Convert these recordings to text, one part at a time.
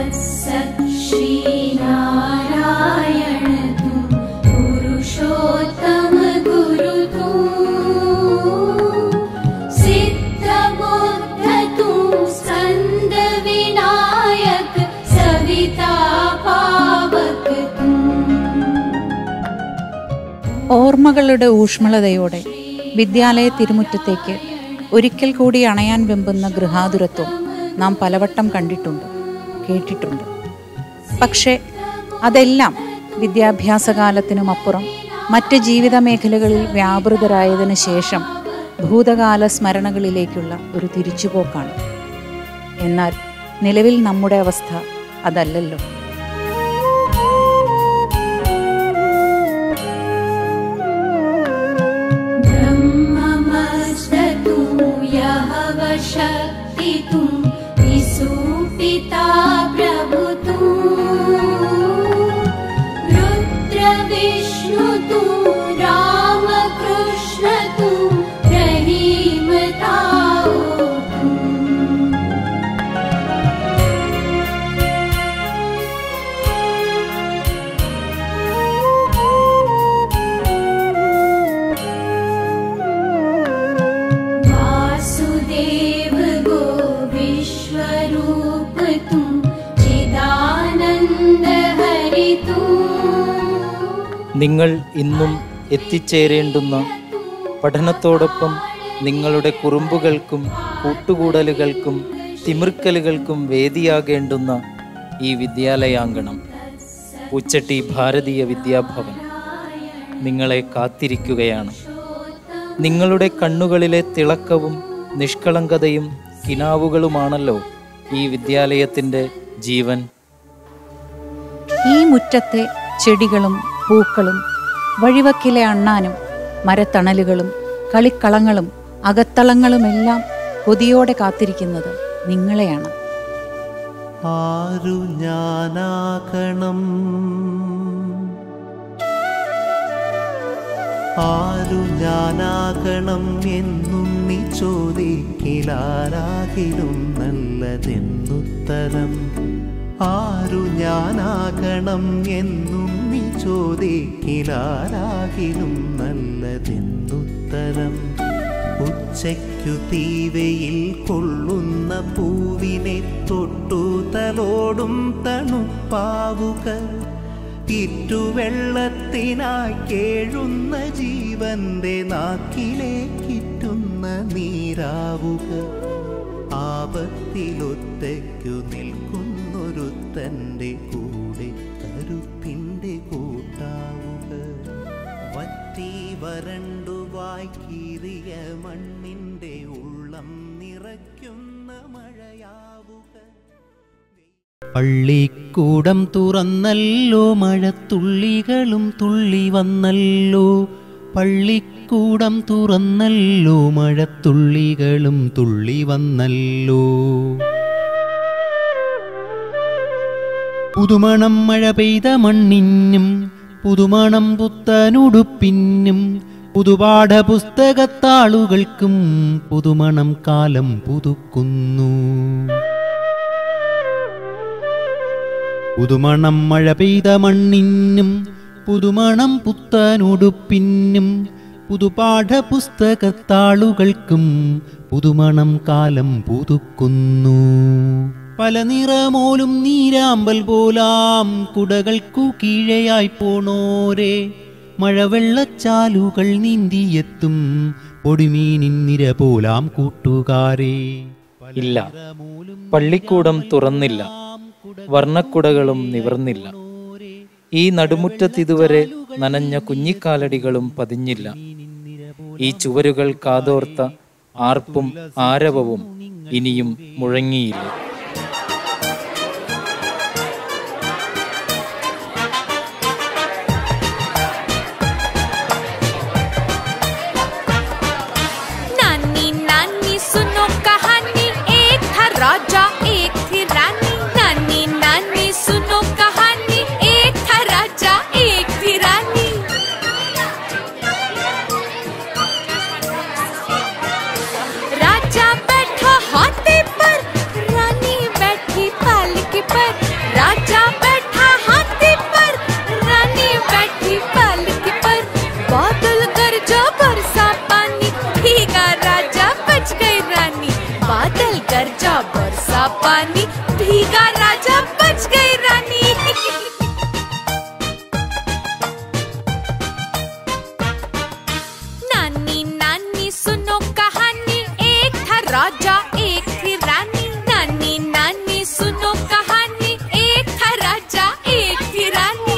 तत्सत् श्रीनारायण तु पुरुषोत्तम गुरु तु सिद्धबुद्ध तु स्कन्द विनायक सविता पावक तु ഓർമ്മകളുടെ ഊഷ്മളതയോടെ വിദ്യാലയ തിരുമുറ്റത്തേക്ക് ഒരിക്കൽ കൂടി അണയാൻ വെമ്പുന്ന ഗൃഹാതുരത്വം നാം പലവട്ടം കണ്ടിട്ടുണ്ട് കേട്ടിട്ടുണ്ട് പക്ഷേ അതെല്ലാം വിദ്യാഭ്യാസകാലത്തിനുമപ്പുറം മറ്റ് ജീവിത മേഖലകളിൽ വ്യാപൃതരായതിനു ശേഷം ഭൂതകാല സ്മരണകളിലേക്കുള്ള ഒരു തിരിച്ചുപോക്കാണ് എന്നാൽ നിലവിൽ നമ്മുടെ അവസ്ഥ അതല്ലല്ലോ ब्रह्ममस्ततु यः वशक्तितु विसूपिता प्रभुतु रुद्रविष्णुतु रामकृष्णतु रहीमतावतु वासुदेव गो विश्वरूप तु चिदानन्द हरितु നിങ്ങൾ ഇന്നും എത്തിച്ചേരേണ്ടുന്ന പഠനത്തോടൊപ്പം നിങ്ങളുടെ കുറുമ്പുകൾക്കും കൂട്ടുകൂടലുകൾക്കും തിമിർക്കലുകൾക്കും വേദിയാകേണ്ടുന്ന ഈ വിദ്യാലയാങ്കണം ഉച്ചട്ടി ഭാരതീയ വിദ്യാഭവൻ നിങ്ങളെ കാത്തിരിക്കുകയാണ് നിങ്ങളുടെ കണ്ണുകളിലെ തിളക്കവും നിഷ്കളങ്കതയും കിനാവുകളുമാണല്ലോ ഈ വിദ്യാലയത്തിൻ്റെ ജീവൻ ഈ മുറ്റത്തെ ചെടികളും പൂക്കളും വഴിവക്കിലെ അണ്ണാനും മരത്തണലുകളും കളിക്കളങ്ങളും അകത്തളങ്ങളുമെല്ലാം കൊതിയോടെ കാത്തിരിക്കുന്നത് നിങ്ങളെയാണ് ആരു ഞാനാകണം ആരു ഞാനാകണം എന്നുണ്ണി ചോദിക്കിലാരാകിലും നല്ലതെന്നുത്തരം ആരു ഞാനാകണം എന്നുണ്ണി ചോദിക്കിലാരാകിലും നല്ലതെന്നുത്തരം ഉച്ചയ്ക്കു തീവയിൽ കൊള്ളുന്ന പൂവിനെ തൊട്ടു തലോടും തണുപ്പാവുക ഇറ്റുവെള്ളത്തിനായി കേഴുന്ന ജീവന്റെ നാക്കിലേക്കിറ്റുന്ന നീരാവുക ആപത്തിലൊറ്റയ്ക്കു നിൽക്കുന്നൊരുത്തൻ്റെ കൂടെ കരുത്തിൻ്റെ കൂട്ടാവുക വറ്റി വരണ്ടുവായി കീറിയ മണ്ണിൻ്റെ ഉള്ളം നിറയ്ക്കുന്ന മഴയാവുക പള്ളിക്കൂടം തുറന്നല്ലോ മഴത്തുള്ളികളും തുള്ളി വന്നല്ലോ പള്ളിക്കൂടം തുറന്നല്ലോ മഴത്തുള്ളികളും തുള്ളി വന്നല്ലോ പുതുമണം മഴ പെയ്ത മണ്ണിനും പുതുമണം പുത്തനുടുപ്പിനും പുതുപാഠ പുസ്തകത്താളുകൾക്കും പുതുമണം കാലം പുതുക്കുന്നു പുതുമണം മഴ പെയ്ത മണ്ണിനും പുതുമണം പുത്തനുടുപ്പിനും പുതുപാഠ പുസ്തകത്താളുകൾക്കും പുതുമണം കാലം പുതുക്കുന്നു പല നിറമോലും നീരാമ്പൽ പോലാം കുടകൾക്കു കീഴയായി പോണോരെ മഴവെള്ളച്ചാലുകൾ നീന്തിയെത്തും പൊടിമീനിൻ നിര പോലാം കൂട്ടുകാരെ ഇല്ല പള്ളിക്കൂടം തുറന്നില്ല വർണ്ണക്കുടകളും നിവർന്നില്ല ഈ നടുമുറ്റത്തിതുവരെ നനഞ്ഞ കുഞ്ഞിക്കാലടികളും പതിഞ്ഞില്ല ഈ ചുവരുകൾ കാതോർത്ത ആർപ്പും ആരവവും ഇനിയും മുഴങ്ങിയില്ല नानी नानी सुनो कहानी एक था राजा एक थी रानी नानी नानी सुनो कहानी एक था राजा एक थी रानी राजा बैठा हाथी पर रानी बैठी कहानी भीगा राजा बच गई रानी नानी नानी सुनो कहानी एक था राजा एक थी रानी नानी नानी सुनो कहानी एक था राजा एक थी रानी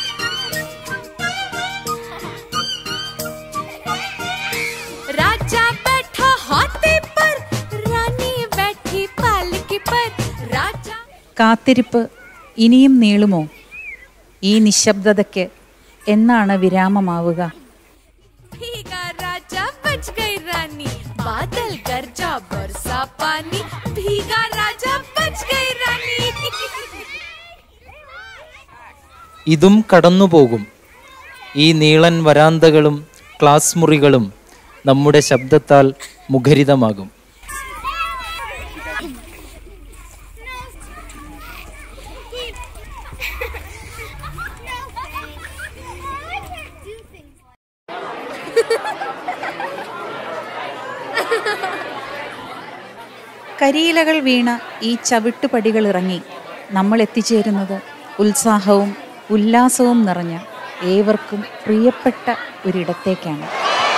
राजा बैठा हाथी पर रानी बैठी पालकी पर राजा കാത്തിരിപ്പ് ഇനിയും നീളുമോ ഈ നിശബ്ദതയ്ക്ക് എന്നാണ് വിരാമമാവുക भीगा राजा बच गई रानी बादल गरजा बरसा पानी भीगा राजा बच गई रानी ഇതും കടന്നുപോകും ഈ നീളൻ വരാന്തകളും ക്ലാസ് മുറികളും നമ്മുടെ ശബ്ദത്താൽ മുഖരിതമാകും കരിയിലകൾ വീണ ഈ ചവിട്ടുപടികൾ ഇറങ്ങി നമ്മൾ എത്തിച്ചേരുന്നത് ഉത്സാഹവും ഉല്ലാസവും നിറഞ്ഞ ഏവർക്കും പ്രിയപ്പെട്ട ഒരിടത്തേക്കാണ്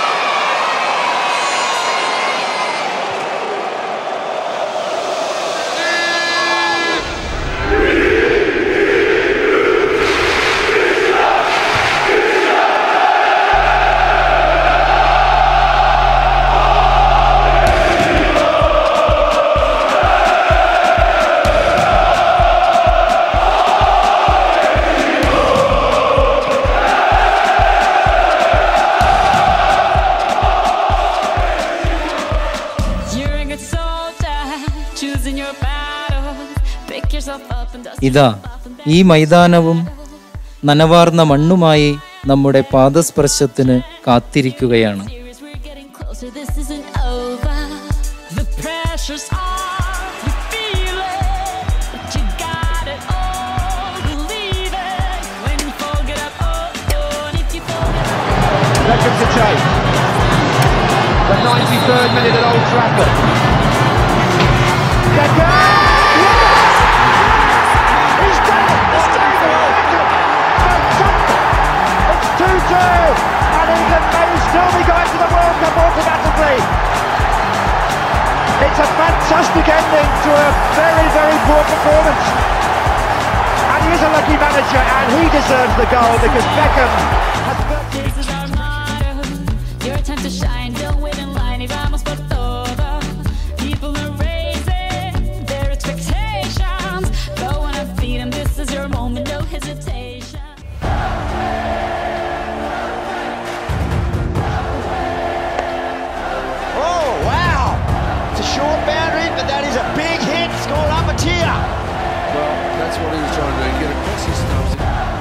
You're a good soldier, choosing your battles. Pick yourself up and dust ഇതാ ഈ മൈതാനവും നനവാർന്ന മണ്ണുമായി നമ്മുടെ പാദസ്പർശത്തിന് കാത്തിരിക്കുകയാണ് serious. We're getting closer. This isn't over. The pressure's on. You feel it, but you got it all. Believe it when you fold it up. Oh, oh, and if you fold it up. Second to chase. The 93rd minute at Old Trafford. Decker! Yes! He's done it! It's It's 2-2! And England may still be going to the World Cup automatically. It's a fantastic ending to a very, very poor performance. And he is a lucky manager and he deserves the goal because Beckham has virtually... This is our motto. Your time to shine. Don't wait in line. Y vamos por todo. People are raising their expectations. Go on and feed 'em. This is your moment. No hesitation. Oh, wow! It's a short boundary, but that is a big hit. Scored up a tier. Well, that's what he was trying to do, get across his stumps.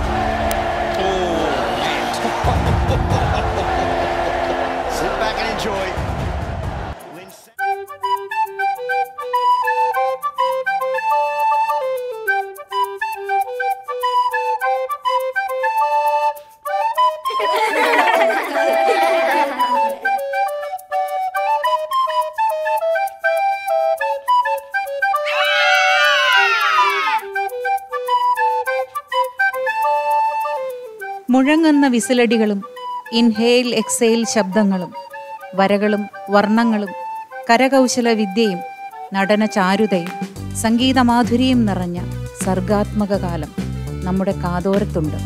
Sit back and enjoy. Win മുഴങ്ങുന്ന വിസിലടികളും inhale exhale ശബ്ദങ്ങളും വരകളും വർണ്ണങ്ങളും കരകൗശല വിദ്യയും നടന ചാരുതയും സംഗീതമാധുരിയും നിറഞ്ഞ സർഗാത്മക കാലം നമ്മുടെ കാതോരത്തുണ്ട്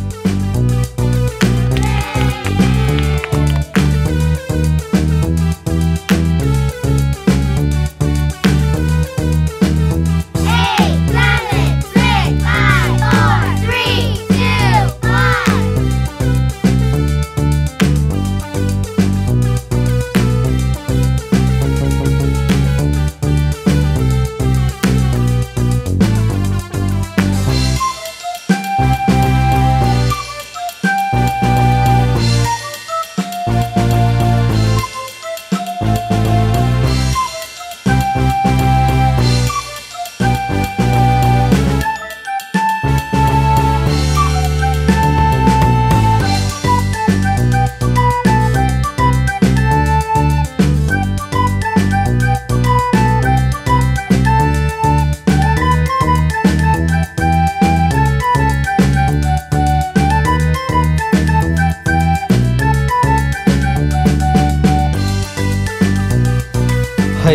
Eight, seven, six, five, four, three, two, one. It's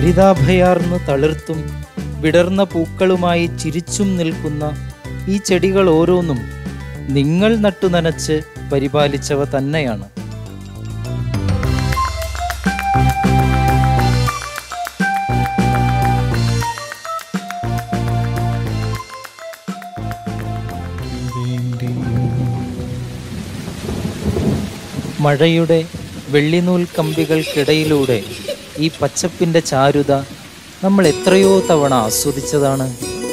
ഹരിതാഭയാർന്നു തളിർത്തും വിടർന്ന പൂക്കളുമായി ചിരിച്ചും നിൽക്കുന്ന ഈ ചെടികൾ ഓരോന്നും നിങ്ങൾ നട്ടുനനച്ച് പരിപാലിച്ചവ തന്നെയാണ് മഴയുടെ വെള്ളിനൂൽ കമ്പികൾക്കിടയിലൂടെ ഈ പച്ചപ്പിൻ്റെ ചാരുത നമ്മൾ എത്രയോ തവണ ആസ്വദിച്ചതാണ്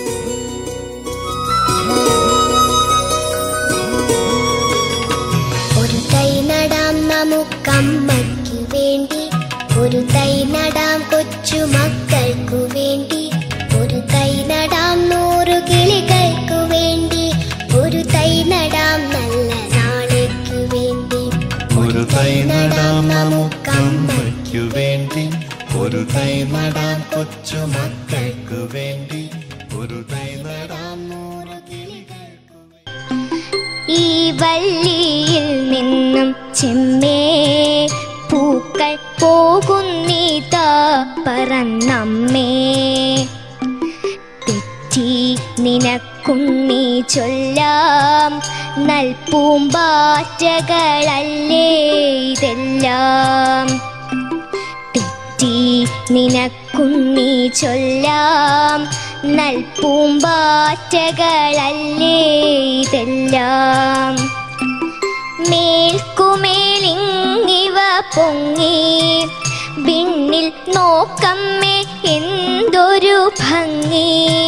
ഒരു തൈ നടാം നമുക്കമ്മയ്ക്കു വേണ്ടി ഒരു തൈ നടാം കൊച്ചു മക്കൾക്കു വേണ്ടി ഒരു തൈ നടാം നൂറു കിളികൾക്കു വേണ്ടി ഒരു തൈ നടാം നല്ല നാളേക്കു വേണ്ടി ഒരു തൈ നടാം നമുക്കമ്മയ്ക്കു വേണ്ടി ഒരു തൈ നടാം കൊച്ചു മക്കൾക്കു വേണ്ടി ഒരു തൈ നടാം നൂറ് കിളികൾക്കു ഈ വള്ളിയിൽ നിന്നും ചെമ്മേ പൂക്കൾ പോകുന്നീതാ പറന്നമ്മേ തെറ്റി നിനക്കുണ്ണി ചൊല്ലാം നൽപൂമ്പാറ്റകളല്ലേ ഇതെല്ലാം തെറ്റി നിനക്കുണ്ണി ചൊല്ലാം നൽപൂമ്പാറ്റകളല്ലേ ഇതെല്ലാം മേൽക്കുമേലിങ്ങിവ പൊങ്ങി വിണ്ണിൽ നോക്കമ്മേ എന്തൊരു ഭംഗി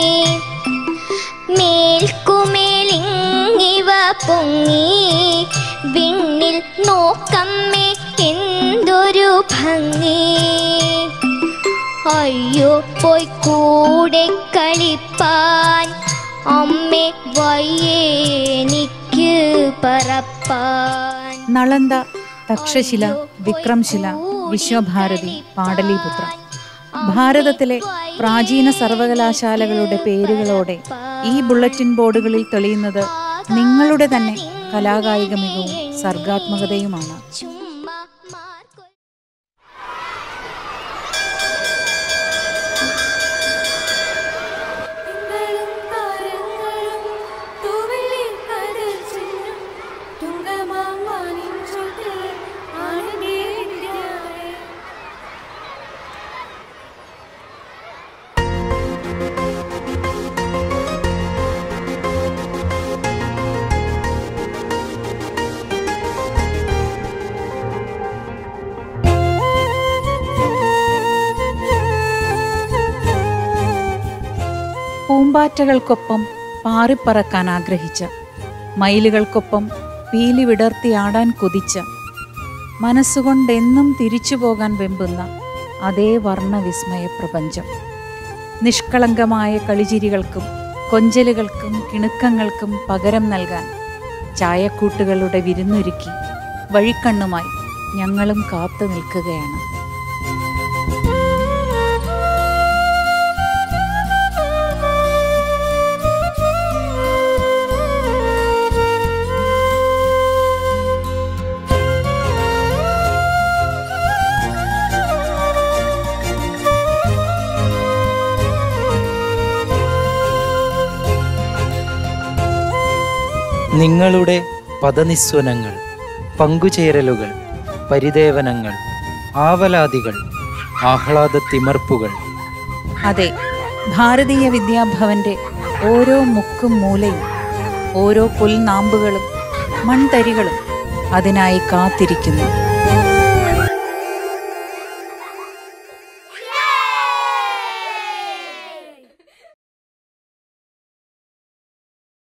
മേൽക്കുമേലിങ്ങിവ പൊങ്ങി വിണ്ണിൽ നോക്കമ്മേ എന്തൊരു ഭംഗി അയ്യോ പോയി കൂടെ കളിപ്പാൻ അമ്മേ വയ്യേനിക്ക് പറപ്പാൻ നളന്ദ തക്ഷശില വിക്രംശില വിശ്വഭാരതി പാടലീപുത്ര ഭാരതത്തിലെ പ്രാചീന സർവകലാശാലകളുടെ പേരുകളോടെ ഈ ബുള്ളറ്റിൻ ബോർഡുകളിൽ തെളിയുന്നത് നിങ്ങളുടെ തന്നെ കലാകായിക മികവും സർഗാത്മകതയുമാണ് ചുമ്മാ മാർക്കൊ തിങ്കളും താരങ്ങളും തൂവെള്ളി കടൽ ചിന്നും തുങ്കമാമാനിൻ ചുട്ടിൽ ആണിനേടിയായി പൂമ്പാറ്റകൾക്കൊപ്പം പാറിപ്പറക്കാൻ ആഗ്രഹിച്ച മയിലുകൾക്കൊപ്പം പീലി വിടർത്തിയാടാൻ കൊതിച്ച മനസ്സുകൊണ്ടെന്നും തിരിച്ചു പോകാൻ വെമ്പുന്ന അതേ വർണ്ണവിസ്മയ പ്രപഞ്ചം നിഷ്കളങ്കമായ കളിചിരികൾക്കും കൊഞ്ചലുകൾക്കും കിണുക്കങ്ങൾക്കും പകരം നൽകാൻ ചായക്കൂട്ടുകളുടെ വിരുന്നൊരുക്കി വഴിക്കണ്ണുമായി ഞങ്ങളും കാത്തു നിൽക്കുകയാണ് നിങ്ങളുടെ പദനിസ്വനങ്ങൾ പങ്കുചേരലുകൾ പരിദേവനങ്ങൾ ആവലാദികൾ ആഹ്ലാദത്തിമർപ്പുകൾ അതെ ഭാരതീയ വിദ്യാഭവന്റെ ഓരോ മുക്കും മൂലയും ഓരോ പുൽനാമ്പുകളും മൺതരികളും അതിനായി കാത്തിരിക്കുന്നു